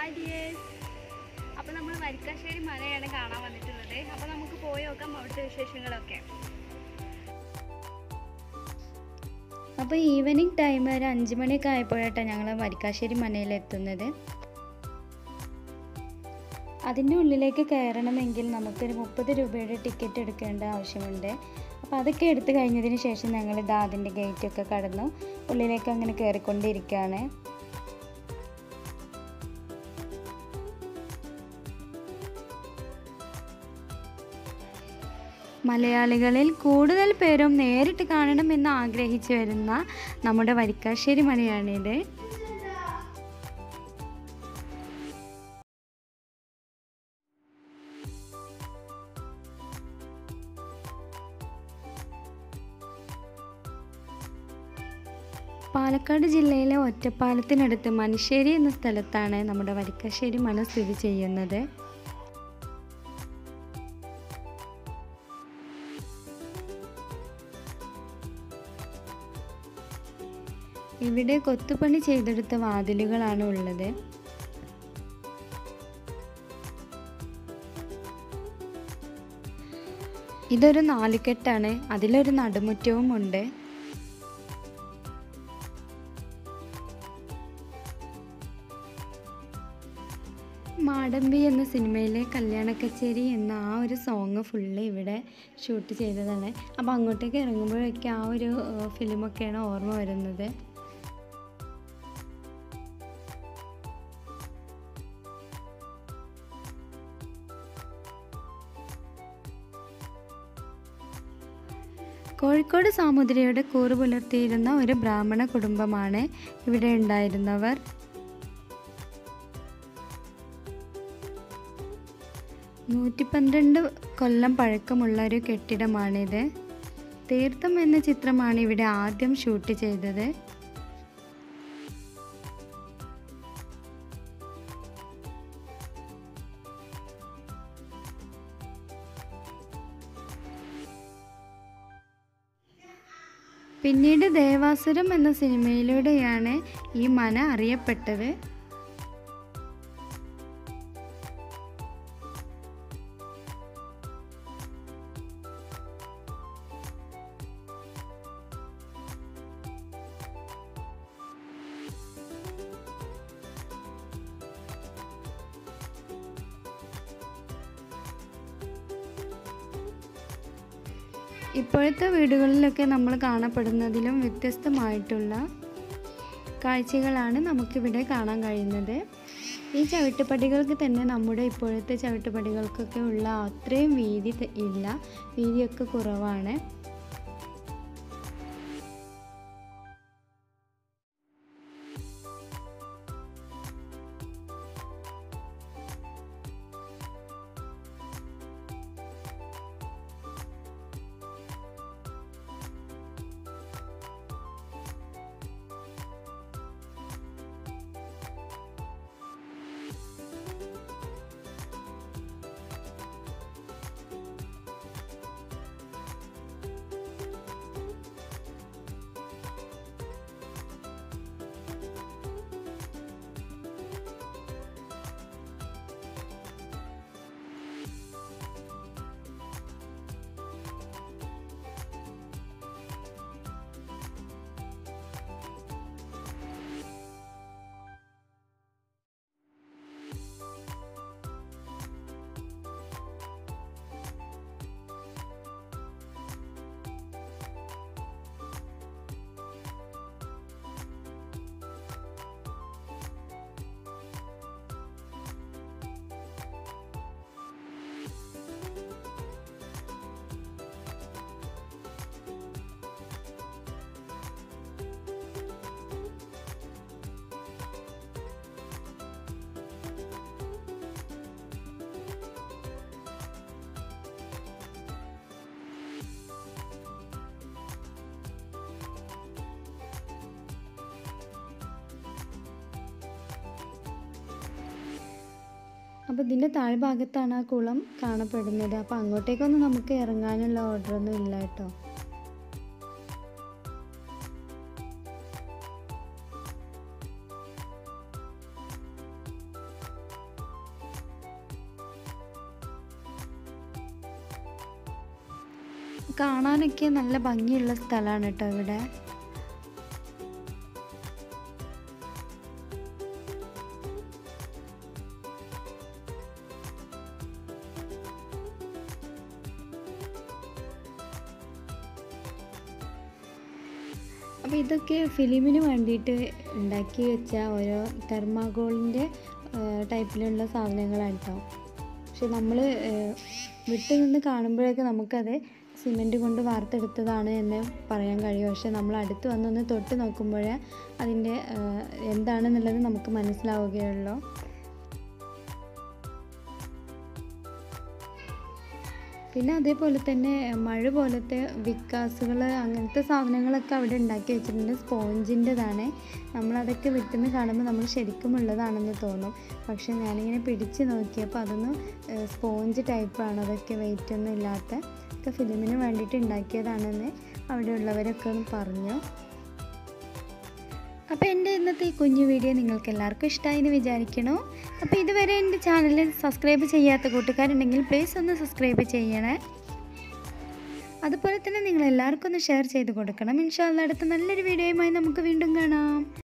hi dears അപ്പോൾ നമ്മൾ വരിക്കാശ്ശേരി മലയാണ് കാണാൻ വന്നിട്ടുള്ളത് അപ്പോൾ നമുക്ക് പോയി നോക്കാം അവിടുത്തെ വിശേഷങ്ങളൊക്കെ അപ്പോൾ ഈവനിങ് ടൈം ഒരു അഞ്ച് മണിയൊക്കെ ആയപ്പോഴാണ് ഞങ്ങൾ വരിക്കാശ്ശേരി മനയിലെത്തുന്നത് അതിൻ്റെ ഉള്ളിലേക്ക് കയറണമെങ്കിൽ നമുക്കൊരു മുപ്പത് രൂപയുടെ ടിക്കറ്റ് എടുക്കേണ്ട ആവശ്യമുണ്ട് അപ്പോൾ അതൊക്കെ എടുത്തു കഴിഞ്ഞതിന് ശേഷം ഞങ്ങൾ ഇതാ അതിൻ്റെ ഗേറ്റൊക്കെ കടന്നു ഉള്ളിലേക്ക് അങ്ങനെ കയറിക്കൊണ്ടിരിക്കുകയാണ് മലയാളികളിൽ കൂടുതൽ പേരും നേരിട്ട് കാണണമെന്ന് ആഗ്രഹിച്ചു വരുന്ന നമ്മുടെ വരിക്കാശ്ശേരി മലയാണിത് പാലക്കാട് ജില്ലയിലെ ഒറ്റപ്പാലത്തിനടുത്ത് മനുശ്ശേരി എന്ന സ്ഥലത്താണ് നമ്മുടെ വരിക്കാശ്ശേരി മല സ്ഥിതി ചെയ്യുന്നത് ഇവിടെ കൊത്തുപണി ചെയ്തെടുത്ത വാതിലുകളാണ് ഉള്ളത് ഇതൊരു നാലുകെട്ടാണ് അതിലൊരു നടുമുറ്റവും ഉണ്ട് മാടമ്പി എന്ന സിനിമയിലെ കല്യാണ കച്ചേരി എന്ന ആ ഒരു സോങ് ഫുള്ള് ഇവിടെ ഷൂട്ട് ചെയ്തതാണ് അപ്പോൾ അങ്ങോട്ടേക്ക് ഇറങ്ങുമ്പോഴൊക്കെ ആ ഒരു ഫിലിമൊക്കെയാണ് ഓർമ്മ വരുന്നത് കോഴിക്കോട് സാമുദ്രിയുടെ കൂറ് പുലർത്തിയിരുന്ന ഒരു ബ്രാഹ്മണ കുടുംബമാണ് ഇവിടെ ഉണ്ടായിരുന്നവർ നൂറ്റി പന്ത്രണ്ട് കൊല്ലം പഴക്കമുള്ള ഒരു കെട്ടിടമാണിത് തീർത്ഥം എന്ന ചിത്രമാണ് ഇവിടെ ആദ്യം ഷൂട്ട് ചെയ്തത് പിന്നീട് ദേവാസുരം എന്ന സിനിമയിലൂടെയാണ് ഈ മന അറിയപ്പെട്ടത് ഇപ്പോഴത്തെ വീടുകളിലൊക്കെ നമ്മൾ കാണപ്പെടുന്നതിലും വ്യത്യസ്തമായിട്ടുള്ള കാഴ്ചകളാണ് നമുക്കിവിടെ കാണാൻ കഴിയുന്നത് ഈ ചവിട്ടുപടികൾക്ക് തന്നെ നമ്മുടെ ഇപ്പോഴത്തെ ചവിട്ടുപടികൾക്കൊക്കെ ഉള്ള അത്രയും വീതി ത- ഇല്ല വീതിയൊക്കെ കുറവാണ് അപ്പോൾ ഇതിൻ്റെ താഴ്ഭാഗത്താണ് ആ കുളം കാണപ്പെടുന്നത് അപ്പോൾ അങ്ങോട്ടേക്കൊന്നും നമുക്ക് ഇറങ്ങാനുള്ള ഓർഡറൊന്നും ഇല്ല കേട്ടോ കാണാനൊക്കെ നല്ല ഭംഗിയുള്ള സ്ഥലമാണ് കേട്ടോ ഇവിടെ അപ്പോൾ ഇതൊക്കെ ഫിലിമിന് വേണ്ടിയിട്ട് ഉണ്ടാക്കി വെച്ച ഓരോ തെർമാഗോളിൻ്റെ ടൈപ്പിലുള്ള സാധനങ്ങളാണ് കേട്ടോ പക്ഷെ നമ്മൾ വിട്ട് നിന്ന് കാണുമ്പോഴൊക്കെ നമുക്കത് സിമെൻറ്റ് കൊണ്ട് വാർത്തെടുത്തതാണ് എന്ന് പറയാൻ കഴിയും പക്ഷെ നമ്മൾ അടുത്ത് വന്നൊന്ന് തൊട്ട് നോക്കുമ്പോഴേ അതിൻ്റെ എന്താണെന്നുള്ളത് നമുക്ക് മനസ്സിലാവുകയുള്ളൂ പിന്നെ അതേപോലെ തന്നെ മഴ പോലത്തെ വിക്കാസുകൾ അങ്ങനത്തെ സാധനങ്ങളൊക്കെ അവിടെ ഉണ്ടാക്കി വെച്ചിട്ടുണ്ട് സ്പോഞ്ചിൻ്റെതാണ് നമ്മളതൊക്കെ വിട്ടുന്ന് കാണുമ്പോൾ നമ്മൾ ശരിക്കും ഉള്ളതാണെന്ന് തോന്നും പക്ഷെ ഞാനിങ്ങനെ പിടിച്ച് നോക്കിയപ്പോൾ അതൊന്നും സ്പോഞ്ച് ടൈപ്പാണ് അതൊക്കെ വെയിറ്റ് ഒന്നും ഇല്ലാത്ത ഒക്കെ ഫിലിമിന് വേണ്ടിയിട്ട് ഉണ്ടാക്കിയതാണെന്ന് അവിടെയുള്ളവരൊക്കെ ഒന്ന് പറഞ്ഞു അപ്പോൾ എൻ്റെ ഇന്നത്തെ ഈ കുഞ്ഞു വീഡിയോ നിങ്ങൾക്ക് എല്ലാവർക്കും ഇഷ്ടമായി എന്ന് വിചാരിക്കണോ അപ്പോൾ ഇതുവരെ എൻ്റെ ചാനൽ സബ്സ്ക്രൈബ് ചെയ്യാത്ത കൂട്ടുകാരുണ്ടെങ്കിൽ പ്ലീസ് ഒന്ന് സബ്സ്ക്രൈബ് ചെയ്യണേ അതുപോലെ തന്നെ നിങ്ങൾ എല്ലാവർക്കും ഒന്ന് ഷെയർ ചെയ്ത് കൊടുക്കണം ഇൻഷാല്ല അടുത്ത നല്ലൊരു വീഡിയോയുമായി നമുക്ക് വീണ്ടും കാണാം